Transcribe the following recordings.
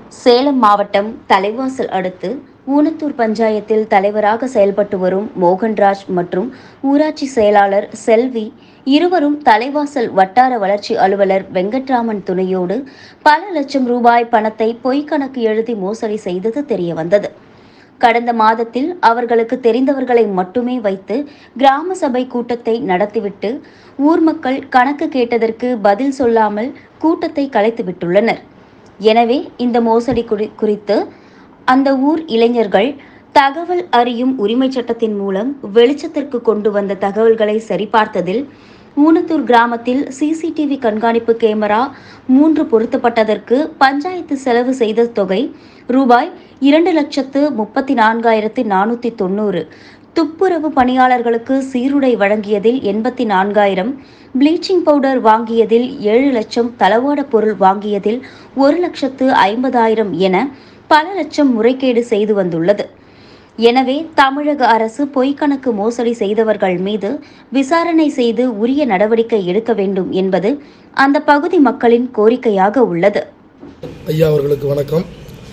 சேலம் மாவட்டம் தலைவாசல் அடுத்து ஊனத்தூர் பஞ்சாயத்தில் தலைவராக செயல்பட்டு வரும் மோகன்ராஜ் மற்றும் ஊராட்சி செயலாளர் செல்வி இருவரும் தலைவாசல் வட்டார வளர்ச்சி அலுவலர் வெங்கட்ராமன் துணையோடு பல லட்சம் ரூபாய் பணத்தை பொய் கணக்கு எழுதி மோசடி செய்தது தெரியவந்தது கடந்த மாதத்தில் அவர்களுக்கு தெரிந்தவர்களை மட்டுமே வைத்து கிராம சபை கூட்டத்தை நடத்திவிட்டு ஊர் மக்கள் கணக்கு கேட்டதற்கு பதில் சொல்லாமல் கூட்டத்தை கலைத்துவிட்டுள்ளனர் எனவே இந்த மோசடி குறி- குறித்து அந்த ஊர் இளைஞர்கள் தகவல் அறியும் உரிமைச் சட்டத்தின் மூலம் வெளிச்சத்திற்கு கொண்டு வந்த தகவல்களை சரிபார்த்ததில் ஊனத்தூர் கிராமத்தில் சிசிடிவி கண்காணிப்பு கேமரா மூன்று பொருத்தப்பட்டதற்கு பஞ்சாயத்து செலவு செய்த தொகை ரூபாய் இரண்டு லட்சத்து முப்பத்தி நான்காயிரத்து நானூற்றி தொண்ணூறு துப்புரவு பணியாளர்களுக்கு சீருடை வழங்கியதில் எண்பத்தி நான்காயிரம் ப்ளீச்சிங் பவுடர் வாங்கியதில் ஏழு லட்சம் தளவாட பொருள் வாங்கியதில் ஒரு லட்சத்து ஐம்பதாயிரம் என பல லட்சம் முறைகேடு செய்து வந்துள்ளது எனவே தமிழக அரசு பொய்க்கணக்கு மோசடி செய்தவர்கள் மீது விசாரணை செய்து உரிய நடவடிக்கை எடுக்க வேண்டும் என்பது அந்த பகுதி மக்களின் கோரிக்கையாக உள்ளது ஐயா அவர்களுக்கு வணக்கம்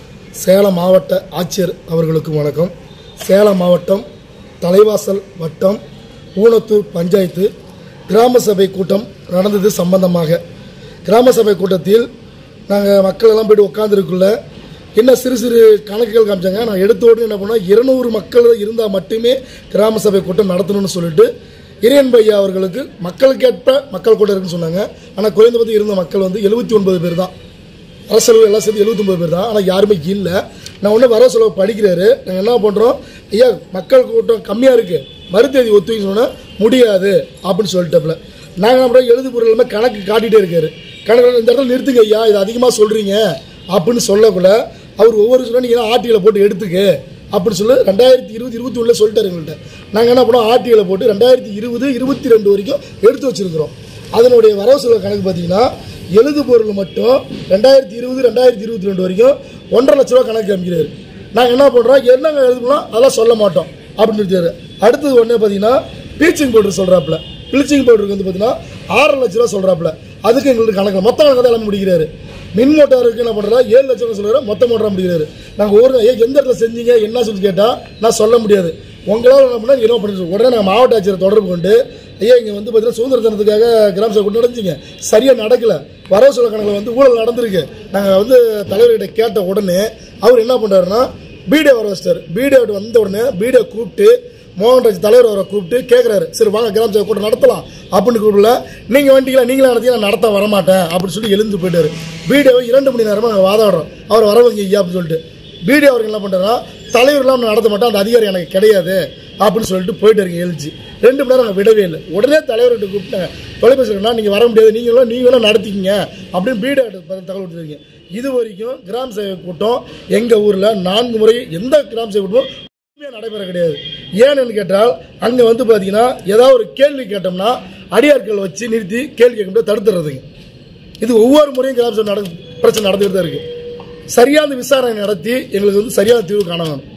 சேலம் மாவட்ட ஆட்சியர் அவர்களுக்கும் வணக்கம் சேலம் மாவட்டம் தலைவாசல் வட்டம் ஊனத்தூர் பஞ்சாயத்து கிராம சபை கூட்டம் நடந்தது சம்பந்தமாக கிராம சபை கூட்டத்தில் நாங்கள் மக்கள் எல்லாம் போயிட்டு உட்காந்துருக்குள்ள என்ன சிறு சிறு கணக்குகள் காமிச்சாங்க நான் எடுத்த உடனே என்ன பண்ணோம் இருநூறு மக்கள் இருந்தால் மட்டுமே கிராம சபை கூட்டம் நடத்தணும்னு சொல்லிட்டு இறையன் பையா அவர்களுக்கு மக்களுக்கேற்ப மக்கள் கூட்டம் இருக்குன்னு சொன்னாங்க ஆனால் குறைந்தபட்சம் இருந்த மக்கள் வந்து எழுபத்தி ஒன்பது பேர் தான் அரசு எல்லாம் சேர்த்து 79 பேர் தான் ஆனால் யாருமே இல்லை நான் ஒன்று வர செலவு படிக்கிறாரு நாங்கள் என்ன பண்ணுறோம் ஐயா மக்கள் கூட்டம் கம்மியாக இருக்குது மறுதேதி ஒத்துவைக்க சொன்னால் முடியாது அப்படின்னு சொல்லிட்டப்பல நாங்கள் நம்ம எழுது பொருள் எல்லாமே கணக்கு காட்டிகிட்டே இருக்காரு கணக்கு இந்த இடத்துல நிறுத்துங்க ஐயா இது அதிகமாக சொல்கிறீங்க அப்படின்னு சொல்லக்குள்ள அவர் ஒவ்வொரு சொல்ல நீங்கள் ஆர்டியில் போட்டு எடுத்துக்க அப்படின்னு சொல்லி ரெண்டாயிரத்தி இருபது இருபத்தி ஒன்றில் சொல்லிட்டாரு எங்கள்கிட்ட நாங்கள் என்ன பண்ணோம் ஆர்டியில் போட்டு ரெண்டாயிரத்தி இருபது இருபத்தி ரெண்டு வரைக்கும் எடுத்து வச்சிருக்கிறோம் அதனுடைய வரவு செலவு கணக்கு பார்த்தீங்கன்னா எழுது பொருள் மட்டும் ரெண்டாயிரத்தி இருபது ரெண்டாயிரத்தி இருபத்தி ரெண்டு வரைக்கும் ஒன்றரை லட்ச ரூபா கணக்கு காமிக்கிறாரு நாங்கள் என்ன பண்ணுறோம் என்னங்க எழுதுனோம் அதெல்லாம் சொல்ல மாட்டோம் அப்படின்னு சொல்லிட்டாரு அடுத்தது ஒன்றே பார்த்தீங்கன்னா ப்ளீச்சிங் பவுடர் சொல்கிறாப்புல ப்ளீச்சிங் பவுடருக்கு வந்து பார்த்தீங்கன்னா ஆறரை லட்ச ரூபா சொல்கிறாப்புல அதுக்கு எங்களுக்கு கணக்கு மொத்த கணக்கு தான் எல்லாமே முடிக்கிறாரு மின் மோட்டாருக்கு என்ன பண்ணுறா ஏழு லட்சம் ரூபா சொல்கிறாரு மொத்த மோட்டராக முடிக்கிறாரு நாங்கள் ஒரு ஐயா எந்த இடத்துல செஞ்சீங்க என்ன சொல்லி கேட்டால் நான் சொல்ல முடியாது உங்களால் என்ன பண்ணால் என்ன பண்ணி உடனே நாங்கள் மாவட்ட ஆட்சியரை தொடர்பு கொண்டு ஐயா இங்கே வந்து பார்த்தீங்கன்னா சுதந்திர தினத்துக்காக கிராம சபை கொண்டு நடந்துச்சிங்க சரியாக நடக்கல வரவு செலவு கணக்கில் வந்து ஊழல் நடந்திருக்கு நாங்கள் வந்து தலைவர்கிட்ட கேட்ட உடனே அவர் என்ன பண்ணுறாருன்னா பிடிஓ வர வச்சிட்டாரு பிடிஓ வந்த உடனே பிடிஓ கூப்பிட்டு மோகன்ராஜ் தலைவர் அவரை கூப்பிட்டு கேட்குறாரு சரி வாங்க கிராம சபை கூட்டம் நடத்தலாம் அப்படின்னு கூப்பிடல நீங்கள் வந்துட்டீங்களா நீங்களே நடத்தி நான் நடத்த வரமாட்டேன் அப்படின்னு சொல்லி எழுந்து போயிட்டாரு பிடிஓ இரண்டு மணி நேரமாக நாங்கள் வாதாடுறோம் அவர் வர வைங்க ஐயா அப்படின்னு சொல்லிட்டு பிடிஓ அவர்கள் என்ன பண்ணுறாருன்னா தலைவர்லாம் நான் நடத்த மாட்டேன் அந்த அதிகாரம் எனக்கு கிடையாது அப்படின்னு சொல்லிட்டு போயிட்டு இருக்கேன் எழுச்சி ரெண்டு மணி நேரம் நாங்கள் விடவே இல்லை உடனே தலைவர்கிட்ட கூப்பிட்டேன் தொலைபேசினா நீங்கள் வர முடியாது நீங்களும் நீங்களும் நடத்திக்கிங்க அப்படின்னு பிடிஓ தகவல் கொடுத்துருக்கீங்க இது வரைக்கும் கிராம சேவை கூட்டம் எங்கள் ஊரில் நான்கு முறை எந்த கிராம சேவை கூட்டமும் உண்மையா நடைபெற கிடையாது ஏன்னு கேட்டால் அங்கே வந்து பார்த்தீங்கன்னா ஏதாவது ஒரு கேள்வி கேட்டோம்னா அடியாட்கள் வச்சு நிறுத்தி கேள்வி கேட்க தடுத்துறதுங்க இது ஒவ்வொரு முறையும் கிராம சபை நட பிரச்சனை நடந்துகிட்டு தான் இருக்கு சரியான விசாரணை நடத்தி எங்களுக்கு வந்து சரியான தீர்வு காண வேணும்